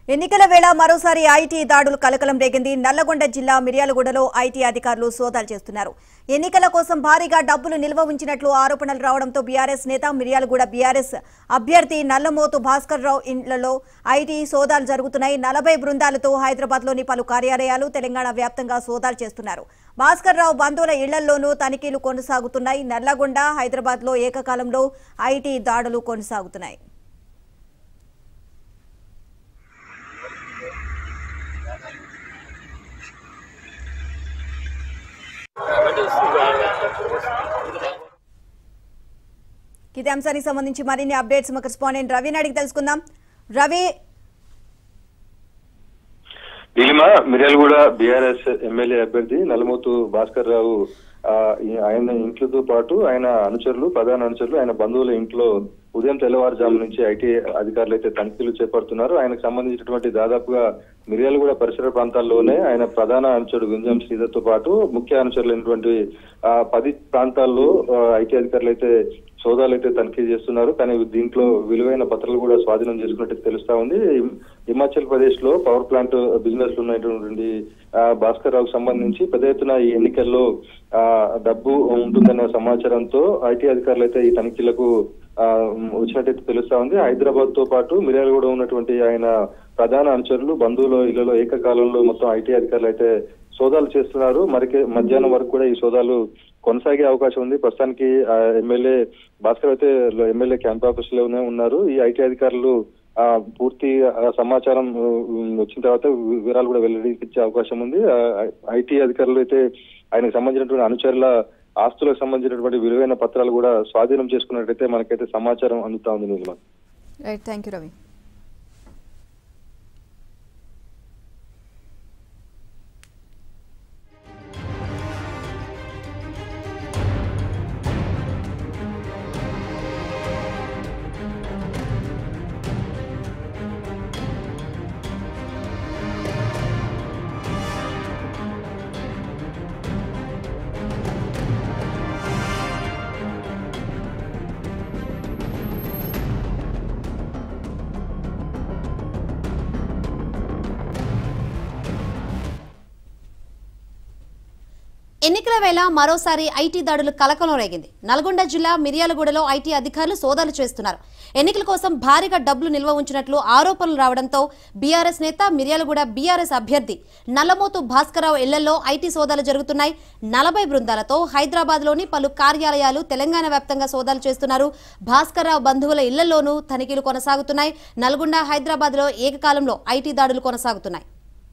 ఎన్నికల వేళ మరోసారి ఐటీ దాడులు కలకలం రేగింది నల్లగొండ జిల్లా మిర్యాలగూడలో ఐటీ అధికారులు సోదాలు చేస్తున్నారు ఎన్నికల కోసం భారీగా డబ్బులు నిల్వ ఉంచినట్లు ఆరోపణలు రావడంతో బీఆర్ఎస్ నేత మిర్యాలగూడ బీఆర్ఎస్ అభ్యర్థి నల్లమోతు భాస్కర్ రావు ఇండ్లలో ఐటీ సోదాలు జరుగుతున్నాయి నలభై బృందాలతో హైదరాబాద్లోని పలు కార్యాలయాలు తెలంగాణ వ్యాప్తంగా సోదాలు చేస్తున్నారు భాస్కర్ రావు బంధువుల ఇళ్లలోనూ తనిఖీలు కొనసాగుతున్నాయి నల్లగొండ హైదరాబాద్లో ఏకకాలంలో ఐటీ దాడులు కొనసాగుతున్నాయి ఇదే అంశానికి సంబంధించి మరిన్ని అప్డేట్స్ మా కరెస్పాండెంట్ రవిని అడిగి తెలుసుకుందాం రవి నీలిమ మిర్యాలగూడ బీఆర్ఎస్ ఎమ్మెల్యే అభ్యర్థి నల్లమోతు భాస్కర్ రావు ఆ, ఈ- ఆయన ఇంట్లతో పాటు ఆయన అనుచరులు ప్రధాన అనుచరులు ఆయన బంధువుల ఇంట్లో ఉదయం తెల్లవారుజాము నుంచి ఐటీ అధికారులు అయితే తనిఖీలు చేపడుతున్నారు ఆయనకు సంబంధించినటువంటి దాదాపుగా మిర్యాలగూడ పరిసర ప్రాంతాల్లోనే ఆయన ప్రధాన అనుచరుడు గుంజం శ్రీధర్ తో పాటు ముఖ్య అనుచరులైనటువంటి ఆ, పది ప్రాంతాల్లో ఆ, ఐటీ అధికారులు అయితే సోదాలు అయితే తనిఖీ చేస్తున్నారు కానీ దీంట్లో విలువైన పత్రాలు కూడా స్వాధీనం చేసుకున్నట్టు తెలుస్తా ఉంది హిమ్- హిమాచల్ ప్రదేశ్ లో పవర్ ప్లాంట్ బిజినెస్ ఉన్నటువంటి ఆ, భాస్కర్ రావుకు సంబంధించి పెద్ద ఎత్తున ఈ ఎన్నికల్లో ఆ, డబ్బు ఉంటుందన్న సమాచారంతో ఐటీ అధికారులు అయితే ఈ తనిఖీలకు ఆ, వచ్చినట్టయితే తెలుస్తా ఉంది హైదరాబాద్ తో పాటు మిర్యాలగూడ ఉన్నటువంటి ఆయన ప్రధాన అనుచరులు బంధువుల ఇళ్లలో ఏకకాలంలో మొత్తం ఐటీ అధికారులు అయితే సోదాలు చేస్తున్నారు మరికి మధ్యాహ్నం వరకు కూడా ఈ సోదాలు కొనసాగే అవకాశం ఉంది ప్రస్తుతానికి ఆ, ఎమ్మెల్యే భాస్కర్ అయితే ఎమ్మెల్యే క్యాంప్ ఆఫీస్ లోనే ఉన్నారు ఈ ఐటీ అధికారులు ఆ, పూర్తి ఆ, సమాచారం ఉమ్, వచ్చిన తర్వాత వి- వివరాలు కూడా వెల్లడించే అవకాశం ఉంది ఆ, ఐటీ అధికారులు అయితే ఆయనకు సంబంధించినటువంటి అనుచరుల ఆస్తులకు సంబంధించినటువంటి విలువైన పత్రాలు కూడా స్వాధీనం చేసుకున్నట్టయితే మనకైతే సమాచారం అందుతా ఉంది Neelima right thank you Ravi ఎన్నికల వేళ మరోసారి ఐటీ దాడులు కలకలం రేగింది నల్గొండ జిల్లా మిర్యాలగూడలో ఐటీ అధికారులు సోదాలు చేస్తున్నారు ఎన్నికల కోసం భారీగా డబ్బులు నిల్వ ఉంచినట్లు ఆరోపణలు రావడంతో బీఆర్ఎస్ నేత మిర్యాలగూడ బీఆర్ఎస్ అభ్యర్థి నల్లమోతు భాస్కరరావు ఇళ్లలో ఐటీ సోదాలు జరుగుతున్నాయి నలభై బృందాలతో హైదరాబాద్లోని పలు కార్యాలయాలు తెలంగాణ వ్యాప్తంగా సోదాలు చేస్తున్నారు భాస్కర్రావు బంధువుల ఇళ్లలోనూ తనిఖీలు కొనసాగుతున్నాయి నల్గొండ హైదరాబాద్లో ఏకకాలంలో ఐటీ దాడులు కొనసాగుతున్నాయి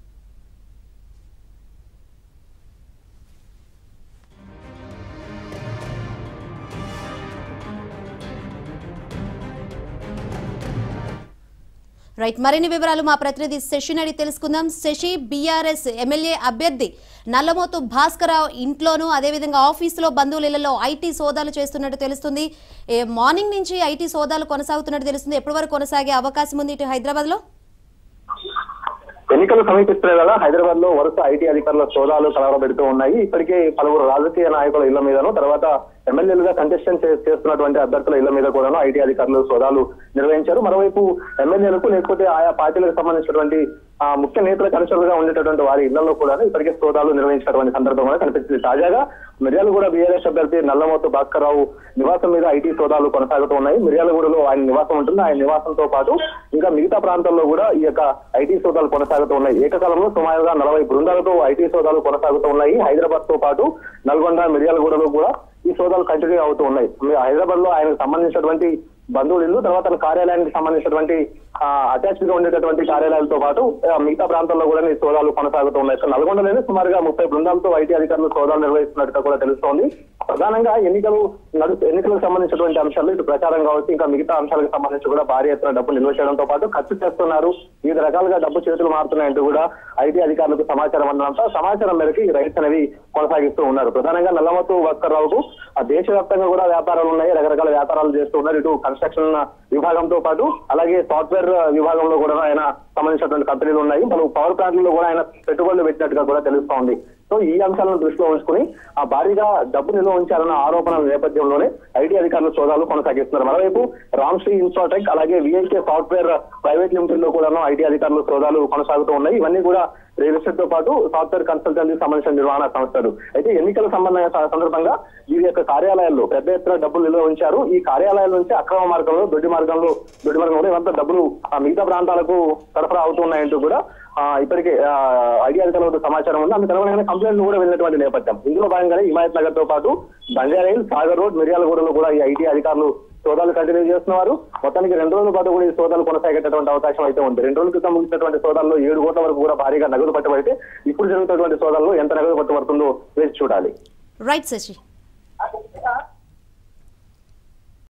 రైట్ మరిన్ని వివరాలు మా ప్రతినిధి శశి నడి తెలుసుకుందాం శశి బీఆర్ఎస్ ఎమ్మెల్యే అభ్యర్థి నల్లమోతు భాస్కరరావు ఇంట్లోనూ అదేవిధంగా ఆఫీసులో బంధువుల ఇళ్లలో ఐటీ సోదాలు చేస్తున్నట్టు తెలుస్తుంది ఏ, మార్నింగ్ నుంచి ఐటీ సోదాలు కొనసాగుతున్నట్టు తెలుస్తుంది ఎప్పటి వరకు కొనసాగే అవకాశం ఉంది ఇటు హైదరాబాద్ లో ఎన్నికలు సమీపిస్తున్న వేళ హైదరాబాద్ లో వరుస ఐటీ అధికారుల సోదాలు కలవరబెడుతూ ఉన్నాయి ఇప్పటికే పలువురు రాజకీయ నాయకుల ఇళ్ల మీదను తర్వాత ఎమ్మెల్యేలుగా కంటెస్టెంట్ చేస్తున్నటువంటి అభ్యర్థుల ఇళ్ల మీద కూడాను ఐటీ అధికారులు సోదాలు నిర్వహించారు మరోవైపు ఎమ్మెల్యేలకు లేకపోతే ఆయా పార్టీలకు సంబంధించినటువంటి ఆ ముఖ్య నేతలకు అనుచరులుగా ఉండేటటువంటి వారి ఇళ్లలో కూడా ఇప్పటికే సోదాలు నిర్వహించినటువంటి సందర్భం కూడా కనిపిస్తుంది తాజాగా మిర్యాలగూడ బీఆర్ఎస్ అభ్యర్థి నల్లమోతు భాస్కర్ రావు నివాసం మీద ఐటీ సోదాలు కొనసాగుతూ ఉన్నాయి మిర్యాలగూడలో ఆయన నివాసం ఉంటుంది ఆయన నివాసంతో పాటు ఇంకా మిగతా ప్రాంతాల్లో కూడా ఈ యొక్క ఐటీ సోదాలు కొనసాగుతూ ఉన్నాయి ఏకకాలంలో సుమారుగా నలభై బృందాలతో ఐటీ సోదాలు కొనసాగుతూ ఉన్నాయి హైదరాబాద్ తో పాటు నల్గొండ మిర్యాలగూడలో కూడా ఈ సోదాలు కంటిన్యూ అవుతూ ఉన్నాయి హైదరాబాద్ లో ఆయనకు సంబంధించినటువంటి బంధువులు ఇల్లు తర్వాత తన కార్యాలయానికి సంబంధించినటువంటి అటాచ్డ్ గా ఉండేటటువంటి కార్యాలయాలతో పాటు ఆ, మిగతా ప్రాంతాల్లో కూడా ఈ సోదాలు కొనసాగుతూ ఉన్నాయి సో నల్గొండలోనే సుమారుగా ముప్పై బృందాలతో ఐటీ అధికారులు సోదాలు నిర్వహిస్తున్నట్టుగా కూడా తెలుస్తోంది ప్రధానంగా ఎన్నికలు నడు ఎన్నికలకు సంబంధించినటువంటి అంశాలు ఇటు ప్రచారం కావచ్చు ఇంకా మిగతా అంశాలకు సంబంధించి కూడా భారీ ఎత్తున డబ్బు నిల్వ చేయడంతో పాటు ఖర్చు చేస్తున్నారు వివిధ రకాలుగా డబ్బు చేతులు మారుతున్నాయంటూ కూడా ఐటీ అధికారులకు సమాచారం అందడంతో సమాచారం మేరకు ఈ రైట్స్ అనేవి కొనసాగిస్తూ ఉన్నారు ప్రధానంగా నల్లమతు భాస్కర్ రావుకు ఆ దేశవ్యాప్తంగా కూడా వ్యాపారాలు ఉన్నాయి రకరకాల వ్యాపారాలు చేస్తూ ఉన్నారు ఇటు కన్స్ట్రక్షన్ విభాగంతో పాటు అలాగే సాఫ్ట్వేర్ విభాగంలో కూడా ఆయన సంబంధించినటువంటి కంపెనీలు ఉన్నాయి పలు పవర్ ప్లాంట్లలో కూడా ఆయన పెట్టుబడులు పెట్టినట్టుగా కూడా తెలుస్తోంది సో సో ఈ అంశాలను దృష్టిలో ఉంచుకుని ఆ భారీగా డబ్బు నిల్వ ఉంచారన్న ఆరోపణల నేపథ్యంలోనే ఐటీ అధికారులు సోదాలు కొనసాగిస్తున్నారు మరోవైపు రామ్శ్రీ ఇన్ఫోటెక్ అలాగే విఐకే సాఫ్ట్వేర్ ప్రైవేట్ లిమిటెడ్ లో కూడా ఐటీ అధికారులు సోదాలు కొనసాగుతూ ఉన్నాయి ఇవన్నీ కూడా రియల్ ఎస్టేట్ తో పాటు సాఫ్ట్వేర్ కన్సల్టెన్సీ సంబంధించిన నిర్వహణ సంస్థలు అయితే ఎన్నికల సంబంధ సందర్భంగా వీరి యొక్క కార్యాలయాల్లో పెద్ద ఎత్తున డబ్బులు నిల్వ ఉంచారు ఈ కార్యాలయాల నుంచి అక్రమ మార్గంలో దొడ్డి మార్గంలో దొడ్డి మార్గంలో ఇవంతా డబ్బులు ఆ మిగతా ప్రాంతాలకు సరఫరా అవుతున్నాయంటూ కూడా ఆ, ఇప్పటికే ఐటీ అధికారుల వద్ద సమాచారం ఉంది అందుకు అనుగుణంగానే కంప్లైంట్లు కూడా వెళ్ళినటువంటి నేపథ్యం ఇందులో భాగంగానే హిమాయత్ నగర్ తో పాటు బంజారాయిల్ సాగర్ రోడ్ మిర్యాలగూడలో కూడా ఈ ఐటీ అధికారులు సోదాలు కంటిన్యూ చేస్తున్నారు మొత్తానికి రెండు రోజుల పాటు కూడా ఈ సోదాలు కొనసాగేటటువంటి అవకాశం అయితే ఉంది రెండు రోజుల క్రితం ముగిసినటువంటి సోదాల్లో ఏడు కోట్ల వరకు కూడా భారీగా నగదు పట్టుబడితే ఇప్పుడు జరుగుతున్నటువంటి సోదాల్లో ఎంత నగదు పట్టుబడుతుందో వేచి చూడాలి రైట్ శశి